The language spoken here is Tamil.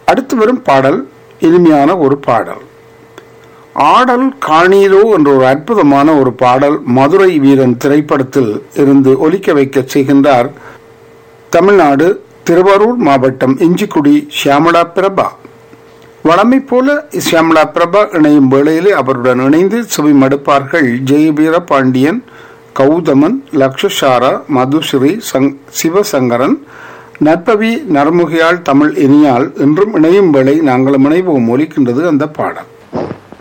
அடுத்து வரும் பாடல் இனிமையான ஒரு பாடல் ஆடல் காணீரோ என்ற ஒரு அற்புதமான ஒரு பாடல் மதுரை வீரன் திரைப்படத்தில் இருந்து ஒலிக்க வைக்க செய்கின்றார் தமிழ்நாடு திருவாரூர் மாவட்டம் இஞ்சிக்குடி ஷியாமலா பிரபா வளமை போல ஷியாமலா பிரபா இணையும் வேளையிலே அவருடன் இணைந்து செவி மடுப்பார்கள் ஜெயவீர பாண்டியன் கௌதமன் லக்ஷசாரா மதுஸ்ரீ சங் சிவசங்கரன் நற்பவி நர்முகியால் தமிழ் இனியால் என்றும் இணையும் வேளை நாங்களும் இணைவோம் ஒலிக்கின்றது அந்த பாடல்